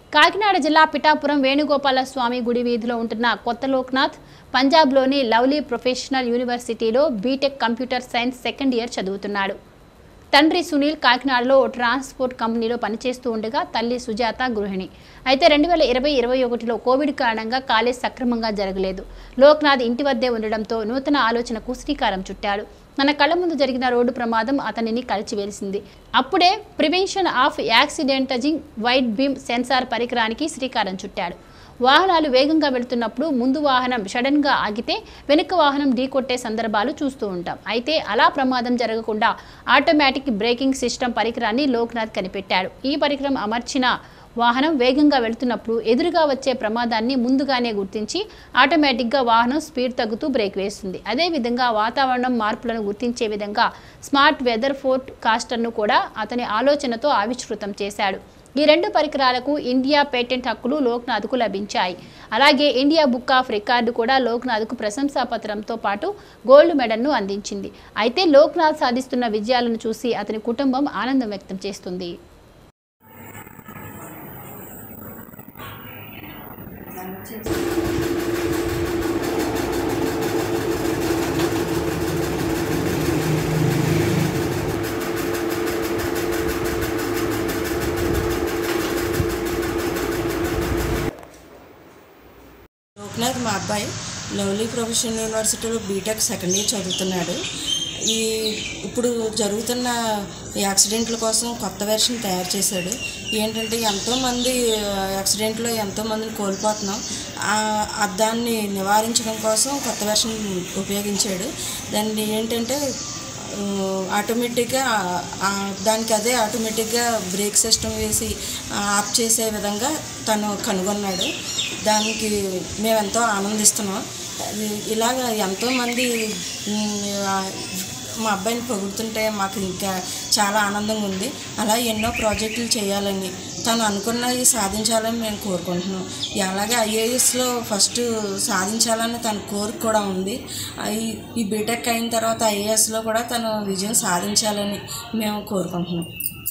కాకినాడ జిల్లా పిఠాపురం వేణుగోపాల స్వామి గుడి వీధిలో ఉంటున్న కొత్త లోక్నాథ్ పంజాబ్లోని లవ్లీ ప్రొఫెషనల్ యూనివర్సిటీలో BTech computer science second year చదువుతున్నాడు తండ్రి సునీల్ కాకినాడలో ఓ ట్రాన్స్పోర్ట్ కంపెనీలో పనిచేస్తూ ఉండగా తల్లి సుజాత గృహిణి అయితే రెండు వేల ఇరవై ఇరవై ఒకటిలో కోవిడ్ కారణంగా కాలేజ్ సక్రమంగా జరగలేదు లోక్నాథ్ ఇంటి వద్దే ఉండడంతో నూతన ఆలోచనకు శ్రీకారం చుట్టాడు తన కళ్ళ ముందు జరిగిన రోడ్డు ప్రమాదం అతనిని కలిచివేసింది అప్పుడే ప్రివెన్షన్ ఆఫ్ యాక్సిడెంటజింగ్ వైట్ బీమ్ సెన్సార్ పరికరానికి శ్రీకారం చుట్టాడు వాహనాలు వేగంగా వెళుతున్నప్పుడు ముందు వాహనం సడన్గా ఆగితే వెనుక వాహనం ఢీకొట్టే సందర్భాలు చూస్తూ ఉంటాం అయితే అలా ప్రమాదం జరగకుండా ఆటోమేటిక్ బ్రేకింగ్ సిస్టమ్ పరికరాన్ని లోక్నాథ్ కనిపెట్టాడు ఈ పరికరం అమర్చిన వాహనం వేగంగా వెళుతున్నప్పుడు ఎదురుగా వచ్చే ప్రమాదాన్ని ముందుగానే గుర్తించి ఆటోమేటిక్గా వాహనం స్పీడ్ తగ్గుతూ బ్రేక్ వేస్తుంది అదేవిధంగా వాతావరణం మార్పులను గుర్తించే విధంగా స్మార్ట్ వెదర్ ఫోర్ట్ కాస్టర్ను కూడా అతని ఆలోచనతో ఆవిష్కృతం చేశాడు ఈ రెండు పరికరాలకు ఇండియా పేటెంట్ హక్కులు లోక్నాథ్కు లభించాయి అలాగే ఇండియా బుక్ ఆఫ్ రికార్డు కూడా లోక్నాథ్కు ప్రశంసాపత్రంతో పాటు గోల్డ్ మెడల్ను అందించింది అయితే లోక్నాథ్ సాధిస్తున్న విజయాలను చూసి అతని కుటుంబం ఆనందం వ్యక్తం చేస్తుంది లోక్నాథ్ మా అబ్బాయి లవ్లీ ప్రొఫెషనల్ యూనివర్సిటీలో బీటెక్ సెకండ్ ఇయర్ చదువుతున్నాడు ఈ ఇప్పుడు జరుగుతున్న యాక్సిడెంట్ల కోసం కొత్త వెర్షన్ తయారు చేశాడు ఏంటంటే ఎంతోమంది యాక్సిడెంట్లో ఎంతోమందిని కోల్పోతున్నాం ఆ- ఆ దాన్ని నివారించడం కోసం కొత్త వెర్షన్ ఉపయోగించాడు దాన్ని ఏంటంటే ఆ, ఆటోమేటిక్గా ఆ, దానికి అదే ఆటోమేటిక్గా బ్రేక్ సిస్టమ్ వేసి ఆ, ఆఫ్ చేసే విధంగా తను కనుగొన్నాడు దానికి మేము ఎంతో ఆనందిస్తున్నాం అది ఇలాగ ఎంతోమంది ఉమ్, ఆ, మా అబ్బాయిని పొగుడుతుంటే మాకు ఇంకా చాలా ఆనందంగా ఉంది అలా ఎన్నో ప్రాజెక్టులు చేయాలని తను అనుకున్నవి సాధించాలని మేము కోరుకుంటున్నాం అలాగే ఐఏఎస్లో ఫస్ట్ సాధించాలని తన కోరిక కూడా ఉంది ఆ, ఈ ఈ బీటెక్ అయిన తర్వాత ఐఏఎస్లో కూడా తను విజయం సాధించాలని మేము కోరుకుంటున్నాం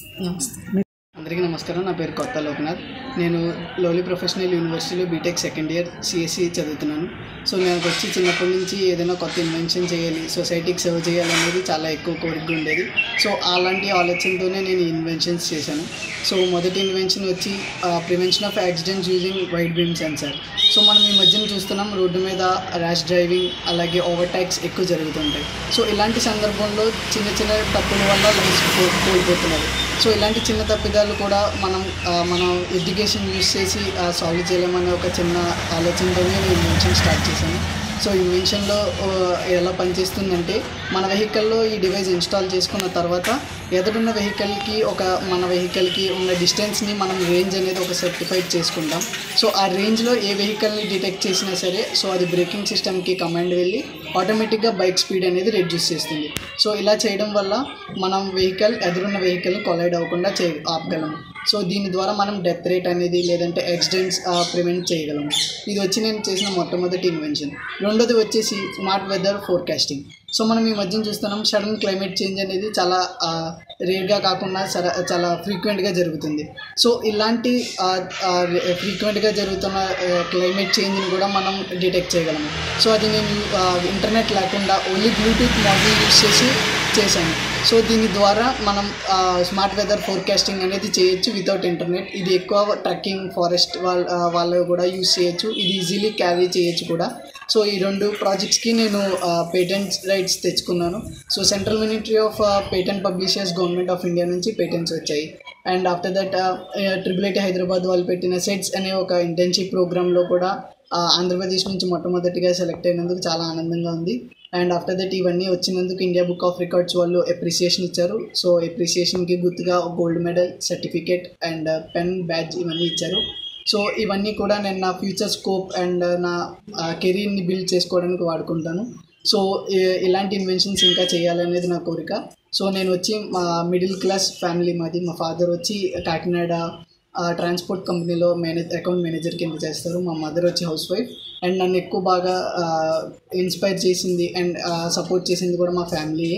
నమస్తే అందరికీ నమస్కారం నా పేరు కొత్త లోక్నాథ్ నేను లోలీ ప్రొఫెషనల్ యూనివర్సిటీలో బీటెక్ సెకండ్ ఇయర్ సిఎస్సి చదువుతున్నాను సో నాకు వచ్చి చిన్నప్పటి నుంచి ఏదైనా కొత్త ఇన్వెన్షన్ చేయాలి సొసైటీకి సర్వ్ చేయాలి అనేది చాలా ఎక్కువ కోరిక ఉండేది సో అలాంటి ఆలోచనతోనే నేను ఈ ఇన్వెన్షన్స్ చేశాను సో మొదటి ఇన్వెన్షన్ వచ్చి prevention of accidents using white beam sensor so మనం ఈ మధ్యన చూస్తున్నాం రోడ్డు మీద ర్యాష్ డ్రైవింగ్ అలాగే ఓవర్టేక్స్ ఎక్కువ జరుగుతుంటాయి సో ఇలాంటి సందర్భంలో చిన్న చిన్న తప్పుల వల్ల లైఫ్ కోల్పోతున్నారు సో ఇలాంటి చిన్న తప్పిదాలు కూడా మనం ఆ, మనం ఎడ్యుకేషన్ యూస్ చేసి సాల్వ్ చేయలేమనే ఒక చిన్న ఆలోచనతోనే నేను ఇన్వెన్షన్ స్టార్ట్ చేశాను సో ఇన్వెన్షన్లో ఎలా పనిచేస్తుందంటే మన వెహికల్లో ఈ డివైస్ ఇన్స్టాల్ చేసుకున్న తర్వాత ఎదురున్న వెహికల్కి ఒక మన వెహికల్కి ఉన్న డిస్టెన్స్ని మనం రేంజ్ అనేది ఒక సర్టిఫైడ్ చేసుకుంటాం సో ఆ రేంజ్లో ఏ వెహికల్ని డిటెక్ట్ చేసినా సరే సో అది బ్రేకింగ్ సిస్టమ్కి కమాండ్ వెళ్ళి ఆటోమేటిక్గా బైక్ స్పీడ్ అనేది రెడ్యూస్ చేస్తుంది సో ఇలా చేయడం వల్ల మనం వెహికల్ ఎదురున్న వెహికల్ని కొలైడ్ అవ్వకుండా చే ఆపగలము సో దీని ద్వారా మనం డెత్ రేట్ అనేది లేదంటే యాక్సిడెంట్స్ ప్రివెంట్ చేయగలము ఇది వచ్చి నేను చేసిన మొట్టమొదటి ఇన్వెన్షన్ రెండోది వచ్చేసి స్మార్ట్ వెదర్ ఫోర్కాస్టింగ్ సో మనం ఈ మధ్యన చూస్తున్నాం సడన్ క్లైమేట్ చేంజ్ అనేది చాలా రేర్గా కాకుండా సర చాలా ఫ్రీక్వెంట్గా జరుగుతుంది సో ఇలాంటి ఫ్రీక్వెంట్గా జరుగుతున్న క్లైమేట్ చేంజ్ని కూడా మనం డిటెక్ట్ చేయగలము సో అది నేను ఇంటర్నెట్ లేకుండా ఓన్లీ బ్లూటూత్ మాడ్యూల్ యూస్ చేసి చేశాను సో దీని ద్వారా మనం స్మార్ట్ వెదర్ ఫోర్కాస్టింగ్ అనేది చేయొచ్చు వితౌట్ ఇంటర్నెట్ ఇది ఎక్కువ ట్రెక్కింగ్ ఫారెస్ట్ వాళ్ళ వాళ్ళు కూడా యూస్ చేయొచ్చు ఇది ఈజీలీ క్యారీ చేయొచ్చు కూడా సో ఈ రెండు ప్రాజెక్ట్స్కి నేను పేటెంట్స్ రైట్స్ తెచ్చుకున్నాను so central ministry of patent publishers government of India నుంచి పేటెంట్స్ వచ్చాయి and after that triple IT Hyderabad వాళ్ళు పెట్టిన సెట్స్ అనే ఒక ఇంటర్న్షిప్ ప్రోగ్రాంలో కూడా ఆ, ఆంధ్రప్రదేశ్ నుంచి మొట్టమొదటిగా సెలెక్ట్ అయినందుకు చాలా ఆనందంగా ఉంది అండ్ ఆఫ్టర్ దట్ ఇవన్నీ వచ్చినందుకు ఇండియా బుక్ ఆఫ్ రికార్డ్స్ వాళ్ళు అప్రిసియేషన్ ఇచ్చారు సో అప్రిసియేషన్కి గుర్తుగా gold medal certificate and pen badge ఇవన్నీ ఇచ్చారు సో ఇవన్నీ కూడా నేను నా ఫ్యూచర్ స్కోప్ అండ్ నా కెరీర్ని బిల్డ్ చేసుకోవడానికి వాడుకుంటాను సో ఇ- ఇలాంటి ఇన్వెన్షన్స్ ఇంకా చేయాలనేది నా కోరిక సో నేను వచ్చి మా మిడిల్ క్లాస్ ఫ్యామిలీ మాది మా ఫాదర్ వచ్చి కాకినాడ ట్రాన్స్పోర్ట్ కంపెనీలో మేనేజ్ అకౌంట్ మేనేజర్ కింద చేస్తారు మా మదర్ వచ్చి హౌస్ వైఫ్ అండ్ నన్ను ఎక్కువ బాగా ఇన్స్పైర్ చేసింది అండ్ సపోర్ట్ చేసింది కూడా మా ఫ్యామిలీయే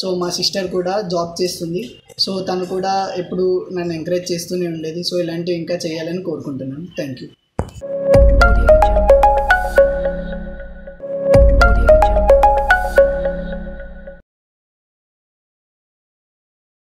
సో మా సిస్టర్ కూడా జాబ్ చేస్తుంది సో తను కూడా ఎప్పుడు నన్ను ఎంకరేజ్ చేస్తూనే ఉండేది సో ఇలాంటివి ఇంకా చేయాలని కోరుకుంటున్నాను థ్యాంక్ యూ Audio Jungle.